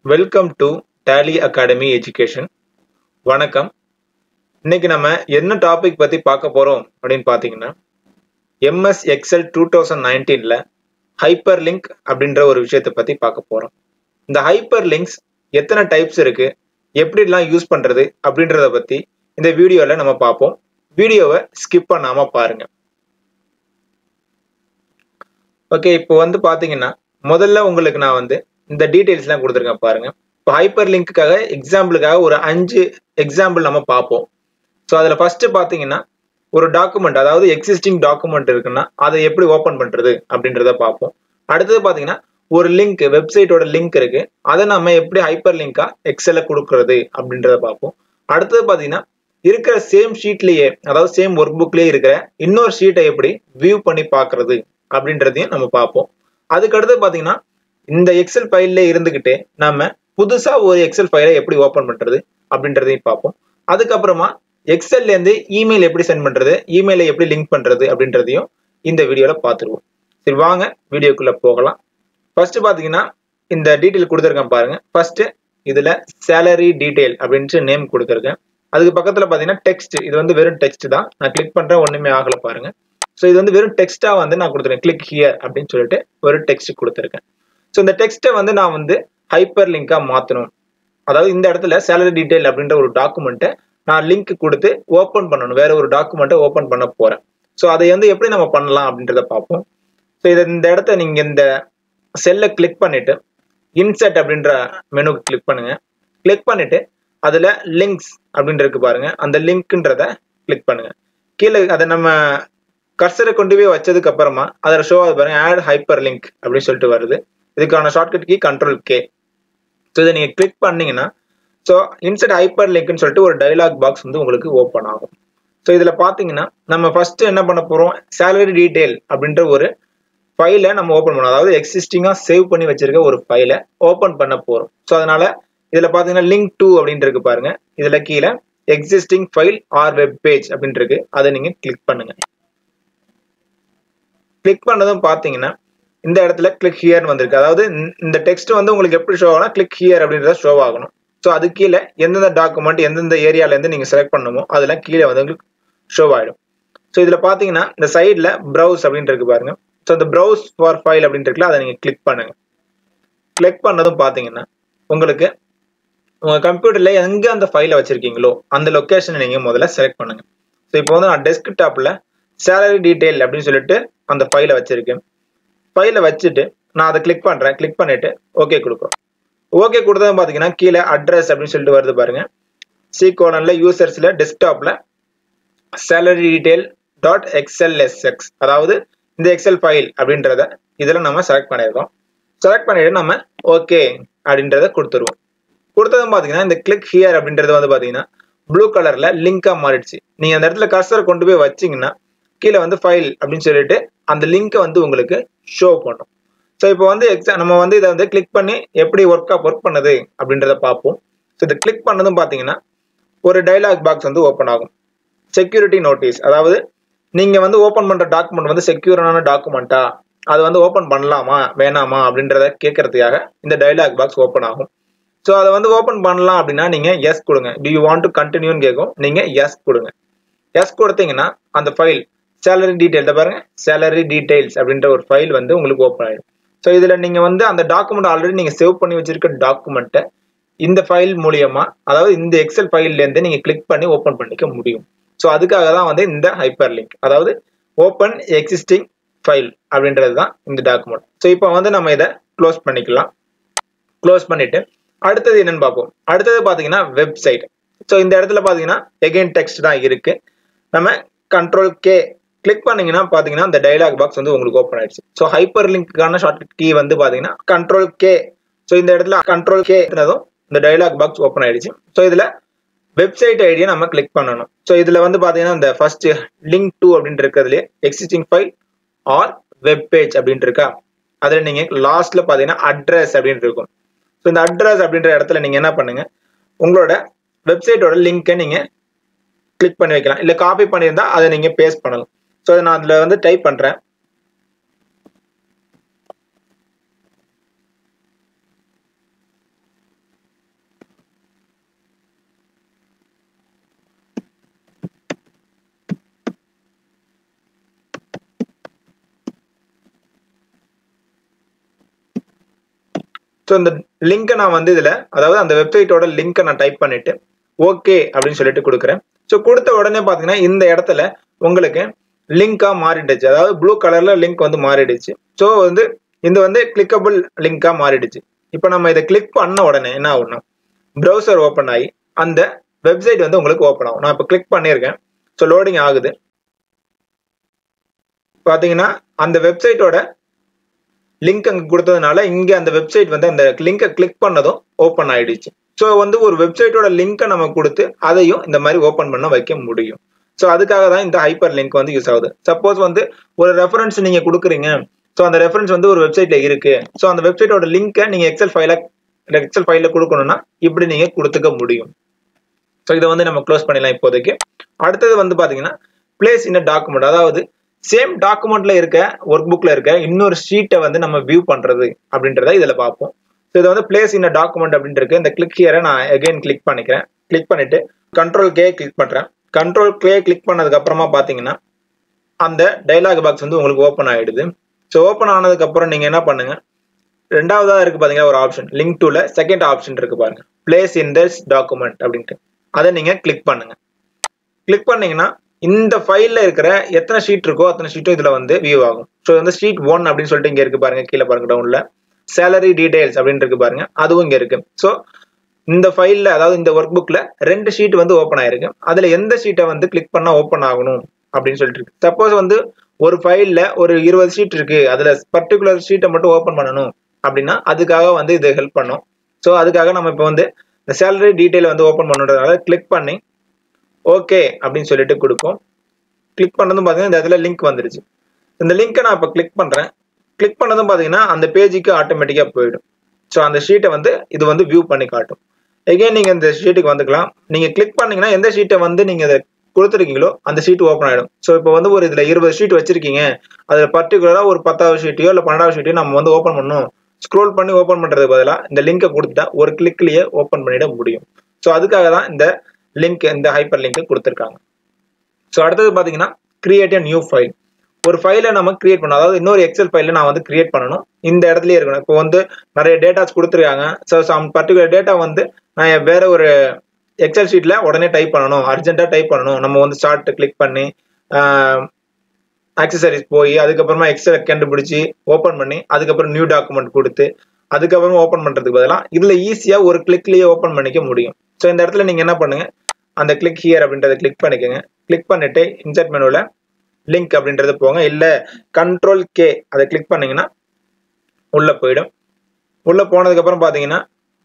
welcome to Tally academy education வணக்கம் இன்னைக்கு நம்ம என்ன டாபிக் பத்தி பார்க்க போறோம் அப்படின்னு பார்த்தீங்கன்னா எம்எஸ் எக்ஸல் டூ தௌசண்ட் நைன்டீன்ல ஹைப்பர் லிங்க் அப்படின்ற ஒரு விஷயத்தை பத்தி பார்க்க போறோம் இந்த ஹைப்பர் லிங்க்ஸ் எத்தனை டைப்ஸ் இருக்கு எப்படிலாம் யூஸ் பண்றது அப்படின்றத பத்தி இந்த வீடியோல நம்ம பார்ப்போம் வீடியோவை ஸ்கிப் பண்ணாம பாருங்க ஓகே இப்போ வந்து பாத்தீங்கன்னா முதல்ல உங்களுக்கு நான் வந்து இந்த டீடைல்ஸ்லாம் கொடுத்துருக்கேன் பாருங்க இப்போ ஹைப்பர் லிங்க்குக்காக எக்ஸாம்பிளுக்காக ஒரு அஞ்சு எக்ஸாம்பிள் நம்ம பார்ப்போம் ஸோ அதில் ஃபர்ஸ்ட் பார்த்தீங்கன்னா ஒரு டாக்குமெண்ட் அதாவது எக்ஸிஸ்டிங் டாக்குமெண்ட் இருக்குன்னா அதை எப்படி ஓப்பன் பண்ணுறது அப்படின்றத பார்ப்போம் அடுத்தது பார்த்தீங்கன்னா ஒரு லிங்க் வெப்சைட்டோட லிங்க் இருக்கு அதை நம்ம எப்படி ஹைப்பர் லிங்கா எக்ஸல்ல கொடுக்கறது அப்படின்றத பார்ப்போம் அடுத்தது பார்த்தீங்கன்னா இருக்கிற சேம் ஷீட்லயே அதாவது சேம் ஒர்க் புக்லயே இருக்கிற இன்னொரு ஷீட்டை எப்படி வியூ பண்ணி பார்க்கறது அப்படின்றதையும் நம்ம பார்ப்போம் அதுக்கடுத்து பார்த்தீங்கன்னா இந்த எக்ஸல் ஃபைல்ல இருந்துகிட்டே நம்ம புதுசா ஒரு எக்ஸல் ஃபைலை எப்படி ஓப்பன் பண்றது அப்படின்றதையும் பார்ப்போம் அதுக்கப்புறமா எக்ஸல்ல இருந்து இமெயில் எப்படி சென்ட் பண்றது இமெயிலை எப்படி லிங்க் பண்றது அப்படின்றதையும் இந்த வீடியோல பார்த்துருவோம் சரி வாங்க வீடியோக்குள்ள போகலாம் ஃபர்ஸ்ட் பாத்தீங்கன்னா இந்த டீட்டெயில் கொடுத்துருக்கேன் பாருங்க ஃபர்ஸ்ட் இதுல சேலரி டீடைல் அப்படின்ட்டு நேம் கொடுத்துருக்கேன் அதுக்கு பக்கத்துல பாத்தீங்கன்னா டெக்ஸ்ட் இது வந்து வெறும் டெக்ஸ்ட் தான் நான் கிளிக் பண்றேன் ஒண்ணுமே ஆகல பாருங்க ஸோ இது வந்து வெறும் டெக்ஸ்டா வந்து நான் கொடுத்துருக்கேன் கிளிக் ஹியர் அப்படின்னு சொல்லிட்டு ஒரு டெக்ஸ்ட் கொடுத்துருக்கேன் ஸோ இந்த டெக்ஸ்ட்டை வந்து நான் வந்து ஹைப்பர் லிங்கா மாற்றணும் அதாவது இந்த இடத்துல சேலரி டீடைல் அப்படின்ற ஒரு டாக்குமெண்ட்டை நான் லிங்க் கொடுத்து ஓப்பன் பண்ணணும் வேற ஒரு டாக்குமெண்ட்டை ஓப்பன் பண்ண போறேன் ஸோ அதை வந்து எப்படி நம்ம பண்ணலாம் அப்படின்றத பார்ப்போம் ஸோ இதை இந்த இடத்த நீங்க இந்த செல்லை கிளிக் பண்ணிட்டு இன்செர்ட் அப்படின்ற மெனுக்கு கிளிக் பண்ணுங்க கிளிக் பண்ணிட்டு அதுல லிங்க்ஸ் அப்படின்னு இருக்கு பாருங்க அந்த லிங்க்ன்றத கிளிக் பண்ணுங்க கீழே அதை நம்ம கர்சரை கொண்டு போய் வச்சதுக்கு அப்புறமா அதில் ஷோ ஆகுது பாருங்க ஆட் ஹைப்பர் லிங்க் அப்படின்னு சொல்லிட்டு வருது இதுக்கான shortcut key control K so இதை நீங்கள் கிளிக் பண்ணீங்கன்னா ஸோ இன்செட் ஹைப்பர் லிங்க்னு சொல்லிட்டு ஒரு டைலாக் பாக்ஸ் வந்து உங்களுக்கு ஓப்பன் ஆகும் ஸோ இதில் பார்த்தீங்கன்னா நம்ம ஃபர்ஸ்ட் என்ன பண்ண போகிறோம் சேலரி டீடைல் அப்படின்ற ஒரு ஃபைலை நம்ம ஓப்பன் பண்ணோம் அதாவது எக்ஸிஸ்டிங்காக சேவ் பண்ணி வச்சிருக்க ஒரு ஃபைலை ஓப்பன் பண்ண போகிறோம் ஸோ அதனால இதில் பார்த்தீங்கன்னா லிங்க் டூ அப்படின்ட்டு இருக்கு பாருங்க இதில் கீழே existing file or web page அப்படின்ட்டு இருக்கு அதை நீங்கள் கிளிக் பண்ணுங்க கிளிக் பண்ணதும் பார்த்தீங்கன்னா இந்த இடத்துல கிளிக் ஹியர்னு வந்திருக்கு அதாவது இந்த டெக்ஸ்ட் வந்து உங்களுக்கு எப்படி ஷோ ஆகணும் கிளிக் ஹியர் அப்படின்றத ஷோ ஆகணும் ஸோ அது கீழே எந்தெந்த டாக்குமெண்ட் எந்தெந்த ஏரியாலேருந்து நீங்கள் செலக்ட் பண்ணணுமோ அதெல்லாம் கீழே வந்து உங்களுக்கு ஷோ ஆகிடும் ஸோ இதில் பார்த்தீங்கன்னா இந்த சைடில் ப்ரௌஸ் அப்படின்ட்டு இருக்கு பாருங்க ஸோ இந்த ப்ரௌஸ் ஃபார் ஃபைல் அப்படின்ட்டு இருக்குல்ல அதை நீங்கள் கிளிக் பண்ணுங்க கிளிக் பண்ணதும் பார்த்தீங்கன்னா உங்களுக்கு உங்கள் கம்ப்யூட்டரில் எங்கே அந்த ஃபைலை வச்சிருக்கீங்களோ அந்த லொக்கேஷனை நீங்கள் முதல்ல செலக்ட் பண்ணுங்க ஸோ இப்போ வந்து நான் டெஸ்க்டாப்பில் சேலரி டீடைல் அப்படின்னு சொல்லிட்டு அந்த ஃபைலை வச்சிருக்கேன் ஃபைலை வச்சுட்டு நான் அதை கிளிக் பண்ணுறேன் கிளிக் பண்ணிட்டு ஓகே கொடுக்குறோம் ஓகே கொடுத்தது பார்த்தீங்கன்னா கீழே அட்ரஸ் அப்படின்னு சொல்லிட்டு வருது பாருங்க சி கோலன்ல யூசர்ஸ்ல டெஸ்க்டாப்ல சேலரி டீடைல் டாட் எக்ஸ்எல்எஸ்எக்ஸ் அதாவது இந்த எக்ஸல் ஃபைல் அப்படின்றத இதில் நம்ம செலக்ட் பண்ணியிருக்கோம் செலக்ட் பண்ணிட்டு நம்ம ஓகே அப்படின்றத கொடுத்துருவோம் கொடுத்ததும் பார்த்தீங்கன்னா இந்த கிளிக் ஹியர் அப்படின்றது வந்து பார்த்தீங்கன்னா ப்ளூ கலர்ல லிங்கா மாறிடுச்சு நீங்க அந்த இடத்துல கர்சர் கொண்டு போய் வச்சீங்கன்னா கீழே வந்து ஃபைல் அப்படின்னு சொல்லிட்டு அந்த லிங்கை வந்து உங்களுக்கு ஷோ பண்ணும் ஸோ இப்போ வந்து எக்ஸாம் நம்ம வந்து இதை வந்து கிளிக் பண்ணி எப்படி ஒர்க் ஒர்க் பண்ணுது அப்படின்றத பார்ப்போம் ஸோ இதை கிளிக் பண்ணதும் பார்த்தீங்கன்னா ஒரு டைலாக் பாக்ஸ் வந்து ஓப்பன் ஆகும் செக்யூரிட்டி நோட்டீஸ் அதாவது நீங்க வந்து ஓப்பன் பண்ற டாக்குமெண்ட் வந்து செக்யூரான டாக்குமெண்ட்டா அது வந்து ஓப்பன் பண்ணலாமா வேணாமா அப்படின்றத கேட்கறதுக்காக இந்த டைலாக் பாக்ஸ் ஓப்பன் ஆகும் ஸோ அதை வந்து ஓப்பன் பண்ணலாம் அப்படின்னா நீங்க எஸ் கொடுங்க டு யூ வாண்ட் டு கண்டினியூன்னு கேட்கும் நீங்க எஸ் கொடுங்க எஸ் கொடுத்தீங்கன்னா அந்த ஃபைல் சேலரி டீடைல் பாருங்க சேலரி டீடைல்ஸ் அப்படின்ற ஒரு ஃபைல் வந்து உங்களுக்கு ஓப்பன் ஆயிடும் ஸோ இதுல நீங்க வந்து அந்த டாக்குமெண்ட் ஆல்ரெடி நீங்க சேவ் பண்ணி வச்சிருக்க டாக்குமெண்ட்டை இந்த ஃபைல் மூலியமா அதாவது இந்த எக்ஸல் ஃபைல்ல இருந்து நீங்க கிளிக் பண்ணி ஓப்பன் பண்ணிக்க முடியும் ஸோ அதுக்காக தான் வந்து இந்த ஹைப்பர் லிங்க் அதாவது ஓப்பன் எக்ஸிஸ்டிங் ஃபைல் அப்படின்றது தான் இந்த டாக்குமெண்ட் ஸோ இப்போ வந்து நம்ம இதை க்ளோஸ் பண்ணிக்கலாம் க்ளோஸ் பண்ணிட்டு அடுத்தது என்னன்னு பார்ப்போம் அடுத்தது பார்த்தீங்கன்னா வெப்சைட் ஸோ இந்த இடத்துல பார்த்தீங்கன்னா எகைன் டெக்ஸ்ட் தான் இருக்கு நம்ம கண்ட்ரோல் கே கிளிக் பண்ணீங்கன்னா பார்த்தீங்கன்னா இந்த டைலாக் பாக்ஸ் வந்து உங்களுக்கு ஓப்பன் ஆயிடுச்சு ஸோ ஹைப்பர் லிங்க்கான ஷார்ட் கீ வந்து பார்த்தீங்கன்னா கண்ட்ரோல் கே ஸோ இந்த இடத்துல கண்ட்ரோல் கே இந்த டைலாக் பாக்ஸ் ஓப்பன் ஆயிடுச்சு ஸோ இதில் வெப்சைட் ஐடியை நம்ம கிளிக் பண்ணணும் ஸோ இதில் வந்து பார்த்தீங்கன்னா இந்த ஃபர்ஸ்ட் லிங்க் டூ அப்படின்ட்டு இருக்கிறதுலே existing file or web page அப்படின்ட்டு இருக்கா அதில் நீங்கள் லாஸ்ட்ல பார்த்தீங்கன்னா அட்ரஸ் அப்படின்னு இருக்கும் ஸோ இந்த அட்ரஸ் அப்படின்ற இடத்துல நீங்கள் என்ன பண்ணுங்க உங்களோட வெப்சைட்டோட லிங்கை நீங்கள் கிளிக் பண்ணி வைக்கலாம் இல்லை காப்பி பண்ணியிருந்தா அதை நீங்கள் பேஸ்ட் பண்ணலாம் ஸோ அதை நான் அதில் வந்து டைப் பண்ணுறேன் ஸோ இந்த லிங்கை நான் வந்து இதில் அதாவது அந்த வெப்சைட்டோட லிங்கை நான் டைப் பண்ணிட்டு ஓகே அப்படின்னு சொல்லிட்டு கொடுக்குறேன் ஸோ கொடுத்த உடனே பார்த்தீங்கன்னா இந்த இடத்துல உங்களுக்கு லிங்காக மாறிடுச்சு அதாவது ப்ளூ கலரில் லிங்க் வந்து மாறிடுச்சு ஸோ வந்து இது வந்து கிளிக்கபிள் லிங்காக மாறிடுச்சு இப்போ நம்ம இதை கிளிக் பண்ண உடனே என்ன ஆகும்னா ப்ரௌசர் ஓப்பன் ஆகி அந்த வெப்சைட் வந்து உங்களுக்கு ஓப்பன் ஆகும் நான் இப்போ கிளிக் பண்ணியிருக்கேன் ஸோ லோடிங் ஆகுது பார்த்தீங்கன்னா அந்த வெப்சைட்டோட லிங்க் அங்கே கொடுத்ததுனால இங்கே அந்த வெப்சைட் வந்து அந்த லிங்கை கிளிக் பண்ணதும் ஓப்பன் ஆயிடுச்சு ஸோ வந்து ஒரு வெப்சைட்டோட லிங்கை நம்ம கொடுத்து அதையும் இந்த மாதிரி ஓப்பன் பண்ண வைக்க முடியும் ஸோ அதுக்காக தான் இந்த ஹைப்பர் லிங்க் வந்து யூஸ் ஆகுது சப்போஸ் வந்து ஒரு ரெஃபரன்ஸ் நீங்கள் கொடுக்குறீங்க ஸோ அந்த ரெஃபரன்ஸ் வந்து ஒரு வெப்சைட்ல இருக்கு ஸோ அந்த வெப்சைட்டோட லிங்கை நீங்கள் எக்ஸல் ஃபைல எக்ஸல் ஃபைலில் கொடுக்கணும்னா இப்படி நீங்கள் கொடுத்துக்க முடியும் ஸோ இதை வந்து நம்ம க்ளோஸ் பண்ணிடலாம் இப்போதைக்கு அடுத்தது வந்து பார்த்தீங்கன்னா பிளேஸ் இன் டாக்குமெண்ட் அதாவது சேம் டாக்குமெண்ட்ல இருக்க ஒர்க் புக்ல இருக்க இன்னொரு ஷீட்டை வந்து நம்ம வியூ பண்றது அப்படின்றத இதுல பார்ப்போம் ஸோ இதை வந்து பிளேஸ் இன் டாக்குமெண்ட் அப்படின்ட்டு இருக்கு இந்த கிளிக் ஹியரை நான் அகைன் கிளிக் பண்ணிக்கிறேன் கிளிக் பண்ணிட்டு கண்ட்ரோல் கே கிளிக் பண்றேன் கண்ட்ரோல் கே கிளிக் பண்ணதுக்கு அப்புறமா பாத்தீங்கன்னா அந்த டைலாக் பாக்ஸ் வந்து உங்களுக்கு ஓப்பன் ஆயிடுது ஸோ ஓப்பன் ஆனதுக்கு அப்புறம் நீங்க என்ன பண்ணுங்க ரெண்டாவதா இருக்கு பாத்தீங்கன்னா ஒரு ஆப்ஷன் லிங்க் டூல செகண்ட் ஆப்ஷன் இருக்கு பாருங்க பிளேஸ் இன் திஸ் டாக்குமெண்ட் அப்படின்ட்டு அதை நீங்க கிளிக் பண்ணுங்க கிளிக் பண்ணீங்கன்னா இந்த ஃபைல்ல இருக்கிற எத்தனை ஷீட் இருக்கோ அத்தனை ஷீட்டும் இதுல வந்து வியூ ஆகும் ஸோ வந்து ஷீட் ஒன் அப்படின்னு சொல்லிட்டு இங்க இருக்கு பாருங்க கீழே பாருங்க டவுன்ல சேலரி டீடைல்ஸ் அப்படின்னு இருக்கு பாருங்க அதுவும் இங்க இருக்கு ஸோ இந்த ஃபைல்ல அதாவது இந்த ஒர்க் புக்ல ரெண்டு ஷீட் வந்து ஓப்பன் ஆயிருக்கு அதுல எந்த ஷீட்டை வந்து கிளிக் பண்ணா ஓப்பன் ஆகணும் அப்படின்னு சொல்லிட்டு இருக்கு சப்போஸ் வந்து ஒரு ஃபைல்ல ஒரு இருபது ஷீட் இருக்கு அதுல பர்டிகுலர் ஷீட்டை மட்டும் ஓப்பன் பண்ணணும் அப்படின்னா அதுக்காக வந்து இது ஹெல்ப் பண்ணும் ஸோ அதுக்காக நம்ம இப்போ வந்து இந்த சேலரி டீடைல் வந்து ஓப்பன் பண்ணுறதுனால கிளிக் பண்ணி ஓகே அப்படின்னு சொல்லிட்டு கொடுக்கும் கிளிக் பண்ணதும் பார்த்தீங்கன்னா இந்த இடத்துல லிங்க் வந்துருச்சு இந்த லிங்க்கை நான் இப்போ கிளிக் பண்ணுறேன் கிளிக் பண்ணதும் பார்த்தீங்கன்னா அந்த பேஜுக்கு ஆட்டோமேட்டிக்காக போயிடும் ஸோ அந்த ஷீட்டை வந்து இது வந்து வியூ பண்ணி காட்டும் எகைன் நீங்கள் இந்த ஷீட்டுக்கு வந்துக்கலாம் நீங்கள் கிளிக் பண்ணீங்கன்னா எந்த ஷீட்டை வந்து நீங்கள் இதை கொடுத்துருக்கீங்களோ அந்த ஷீட் ஓப்பன் ஆகிடும் ஸோ இப்போ வந்து ஒரு இதில் இருபது ஷீட் வச்சிருக்கீங்க அதில் பர்டிகுலராக ஒரு பத்தாவது ஷீட்டையோ இல்லை பன்னெண்டாவது ஷீட்டையோ நம்ம வந்து ஓப்பன் பண்ணணும் ஸ்க்ரோல் பண்ணி ஓப்பன் பண்ணுறதுக்கு பதிலாக இந்த லிங்கை கொடுத்துட்டா ஒரு கிளிக்லேயே ஓப்பன் பண்ணிட முடியும் ஸோ அதுக்காக தான் இந்த லிங்க் இந்த ஹைப்பர் லிங்க் கொடுத்துருக்காங்க ஸோ அடுத்தது பார்த்தீங்கன்னா கிரியேட் a நியூ ஃபைல் ஒரு ஃபைலை நம்ம கிரியேட் பண்ணணும் அதாவது இன்னொரு எக்ஸல் ஃபைல நான் வந்து கிரியேட் பண்ணணும் இந்த இடத்துலயே இருக்கணும் இப்போ வந்து நிறைய டேட்டாஸ் கொடுத்துருக்காங்க ஸோ சம் பர்டிகுலர் டேட்டா வந்து நான் வேற ஒரு எக்ஸல் ஷீட்ல உடனே டைப் பண்ணணும் அர்ஜென்ட்டாக டைப் பண்ணணும் நம்ம வந்து ஸ்டார்ட் கிளிக் பண்ணி ஆக்சசரிஸ் போய் அதுக்கப்புறமா எக்ஸல் கண்டுபிடிச்சி ஓப்பன் பண்ணி அதுக்கப்புறம் நியூ டாக்குமெண்ட் கொடுத்து அதுக்கப்புறமா ஓப்பன் பண்றதுக்கு பதிலாக இதுல ஈஸியா ஒரு கிளிக்லயே ஓப்பன் பண்ணிக்க முடியும் ஸோ இந்த இடத்துல நீங்க என்ன பண்ணுங்க அந்த கிளிக் ஹியர் அப்படின்றத கிளிக் பண்ணிக்கோங்க கிளிக் பண்ணிட்டு இன்சர்ட் மெனுவில் லிங்க் அப்படின்றது போங்க இல்லை கண்ட்ரோல் கே அதை கிளிக் பண்ணீங்கன்னா உள்ள போயிடும் உள்ள போனதுக்கு அப்புறம் பாத்தீங்கன்னா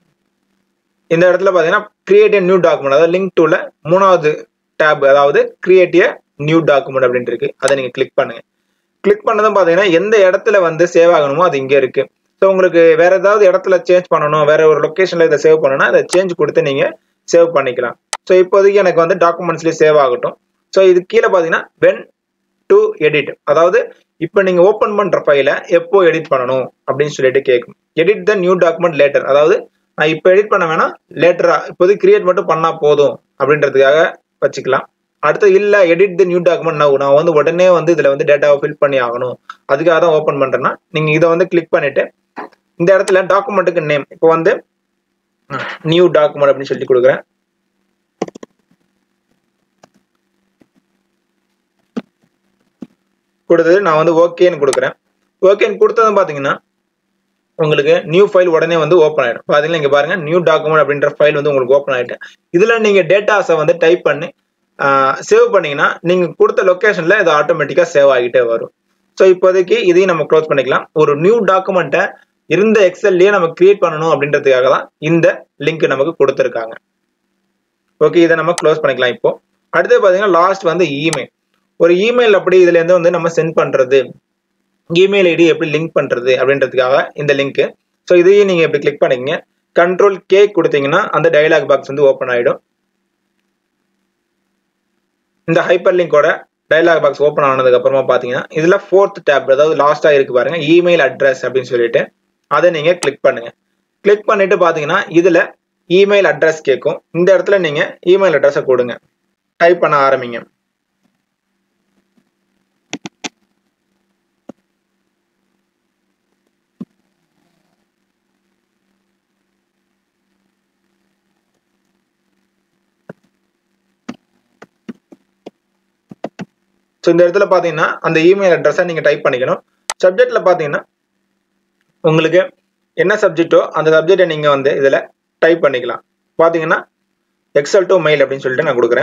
இந்த இடத்துல பாத்தீங்கன்னா கிரியேட் நியூ டாக்குமெண்ட் அதாவது லிங்க் டூல மூணாவது டேப் அதாவது கிரியேட் நியூ டாக்குமெண்ட் அப்படின்ட்டு இருக்கு அதை நீங்க கிளிக் பண்ணுங்க கிளிக் பண்ணதும் பாத்தீங்கன்னா எந்த இடத்துல வந்து சேவ் ஆகணுமோ அது இங்க இருக்கு ஸோ உங்களுக்கு வேற ஏதாவது இடத்துல சேஞ்ச் பண்ணணும் வேற ஒரு லொக்கேஷன்ல இதை சேவ் பண்ணணும்னா அதை சேஞ்ச் கொடுத்து நீங்க சேவ் பண்ணிக்கலாம் ஸோ இப்போதைக்கு எனக்கு வந்து டாக்குமெண்ட்ஸ்லேயே சேவ் ஆகட்டும் ஸோ இது கீழே பார்த்தீங்கன்னா வென் டு எடிட் அதாவது இப்போ நீங்கள் ஓப்பன் பண்ணுற ஃபைலை எப்போ எடிட் பண்ணணும் அப்படின்னு சொல்லிட்டு கேட்கும் edit the new document later அதாவது நான் இப்போ எடிட் பண்ண வேணாம் லேட்டரா இப்போதைக்கு கிரியேட் மட்டும் பண்ணால் போதும் அப்படின்றதுக்காக வச்சுக்கலாம் அடுத்து இல்லை எடிட் த நியூ டாக்குமெண்ட் நான் நான் வந்து உடனே வந்து இதில் வந்து டேட்டாவை ஃபில் பண்ணி ஆகணும் அதுக்காக தான் ஓப்பன் பண்ணுறேன்னா நீங்கள் இதை வந்து கிளிக் பண்ணிட்டு இந்த இடத்துல டாக்குமெண்ட்டுக்கு நேம் இப்போ வந்து நியூ டாக்குமெண்ட் அப்படின்னு சொல்லி கொடுக்குறேன் கொடுத்தது நான் வந்து ஓகேன்னு கொடுக்குறேன் ஓகேன்னு கொடுத்ததும் பார்த்தீங்கன்னா உங்களுக்கு நியூ ஃபைல் உடனே வந்து ஓப்பன் ஆயிடும் பார்த்தீங்கன்னா இங்கே பாருங்க நியூ டாக்குமெண்ட் அப்படின்ற ஃபைல் வந்து உங்களுக்கு ஓப்பன் ஆயிட்டு இதில் நீங்கள் டேட்டாஸை வந்து டைப் பண்ணி சேவ் பண்ணீங்கன்னா நீங்கள் கொடுத்த லொக்கேஷனில் இது ஆட்டோமேட்டிக்காக சேவ் ஆகிட்டே வரும் ஸோ இப்போதைக்கு இதையும் நம்ம க்ளோஸ் பண்ணிக்கலாம் ஒரு நியூ டாக்குமெண்ட்டை இருந்த எக்ஸல்லையே நம்ம கிரியேட் பண்ணணும் அப்படின்றதுக்காக தான் இந்த லிங்க் நமக்கு கொடுத்துருக்காங்க ஓகே இதை நம்ம க்ளோஸ் பண்ணிக்கலாம் இப்போ அடுத்து பார்த்தீங்கன்னா லாஸ்ட் வந்து இமெயில் ஒரு இமெயில் அப்படி இதுல இருந்து வந்து நம்ம சென்ட் பண்றது இமெயில் ஐடி எப்படி லிங்க் பண்றது அப்படின்றதுக்காக இந்த லிங்க் ஸோ இதையும் நீங்க எப்படி கிளிக் பண்ணீங்க கண்ட்ரோல் கே கொடுத்தீங்கன்னா அந்த டயலாக் பாக்ஸ் வந்து ஓப்பன் ஆயிடும் இந்த ஹைப்பர் லிங்கோட டயலாக் பாக்ஸ் ஓப்பன் ஆனதுக்கு அப்புறமா பாத்தீங்கன்னா இதுல ஃபோர்த் டேப் அதாவது லாஸ்டா இருக்கு பாருங்க இமெயில் அட்ரஸ் அப்படின்னு சொல்லிட்டு அதை நீங்க கிளிக் பண்ணுங்க கிளிக் பண்ணிட்டு பாத்தீங்கன்னா இதுல இமெயில் அட்ரஸ் கேட்கும் இந்த இடத்துல நீங்க இமெயில் அட்ரஸை கொடுங்க டைப் பண்ண ஆரம்பிங்க இந்த இடத்துல பார்த்தீங்கன்னா அந்த இமெயில் அட்ரஸை நீங்கள் டைப் பண்ணிக்கணும் சப்ஜெக்டில் பார்த்தீங்கன்னா உங்களுக்கு என்ன சப்ஜெக்டோ அந்த சப்ஜெக்டை நீங்கள் வந்து இதில் டைப் பண்ணிக்கலாம் பார்த்தீங்கன்னா எக்ஸல் டு மெயில் அப்படின்னு சொல்லிட்டு நான் கொடுக்குறேன்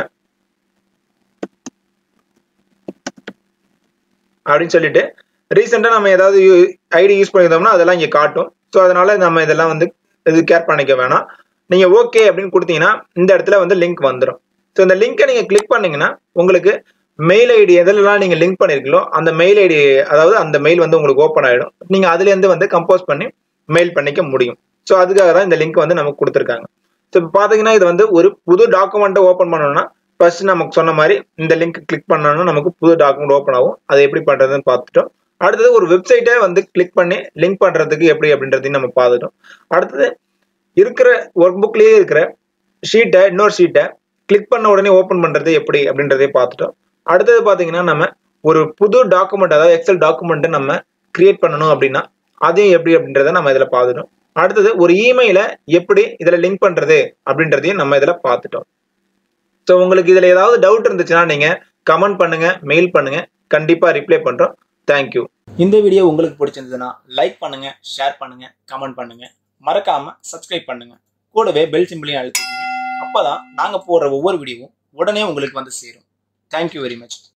அப்படின்னு சொல்லிட்டு ரீசெண்டாக நம்ம ஏதாவது ஐடி யூஸ் பண்ணியிருந்தோம்னா அதெல்லாம் இங்கே காட்டும் ஸோ அதனால நம்ம இதெல்லாம் வந்து இது கேர் பண்ணிக்க வேணாம் நீங்கள் ஓகே அப்படின்னு கொடுத்தீங்கன்னா இந்த இடத்துல வந்து லிங்க் வந்துடும் ஸோ இந்த லிங்கை நீங்கள் கிளிக் பண்ணீங்கன்னா உங்களுக்கு மெயில் ஐடி எதெல்லாம் நீங்கள் லிங்க் பண்ணிருக்கீங்களோ அந்த மெயில் ஐடி அதாவது அந்த மெயில் வந்து உங்களுக்கு ஓப்பன் ஆகிடும் நீங்கள் அதுலேருந்து வந்து கம்போஸ் பண்ணி மெயில் பண்ணிக்க முடியும் ஸோ அதுக்காக தான் இந்த லிங்க் வந்து நமக்கு கொடுத்துருக்காங்க ஸோ இப்போ பார்த்தீங்கன்னா இது வந்து ஒரு புது டாக்குமெண்ட்டை ஓப்பன் பண்ணணும்னா ஃபர்ஸ்ட் நமக்கு சொன்ன மாதிரி இந்த லிங்க் கிளிக் பண்ணோம்னா நமக்கு புது டாக்குமெண்ட் ஓப்பன் ஆகும் அதை எப்படி பண்ணுறதுன்னு பார்த்துட்டோம் அடுத்தது ஒரு வெப்சைட்டை வந்து கிளிக் பண்ணி லிங்க் பண்ணுறதுக்கு எப்படி அப்படின்றதையும் நம்ம பார்த்துட்டோம் அடுத்தது இருக்கிற ஒர்க் புக்லேயே இருக்கிற ஷீட்டை இன்னொரு ஷீட்டை கிளிக் பண்ண உடனே ஓப்பன் பண்ணுறது எப்படி அப்படின்றதையும் பார்த்துட்டோம் அடுத்தது பார்த்தீங்கன்னா நம்ம ஒரு புது டாக்குமெண்ட் அதாவது எக்ஸல் டாக்குமெண்ட்டை நம்ம கிரியேட் பண்ணணும் அப்படின்னா அதையும் எப்படி அப்படின்றத நம்ம இதில் பார்த்துட்டோம் அடுத்தது ஒரு இமெயிலை எப்படி இதில் லிங்க் பண்ணுறது அப்படின்றதையும் நம்ம இதில் பார்த்துட்டோம் ஸோ உங்களுக்கு இதில் ஏதாவது டவுட் இருந்துச்சுன்னா நீங்கள் கமெண்ட் பண்ணுங்க மெயில் பண்ணுங்க கண்டிப்பாக ரிப்ளை பண்ணுறோம் தேங்க்யூ இந்த வீடியோ உங்களுக்கு பிடிச்சிருந்ததுன்னா லைக் பண்ணுங்க ஷேர் பண்ணுங்க கமெண்ட் பண்ணுங்க மறக்காம சப்ஸ்கிரைப் பண்ணுங்க கூடவே பெல் சிம்பிளையும் அழுத்திக்கங்க அப்பதான் நாங்க போடுற ஒவ்வொரு வீடியோவும் உடனே உங்களுக்கு வந்து சேரும் தேங்க்யூ வெரி மச்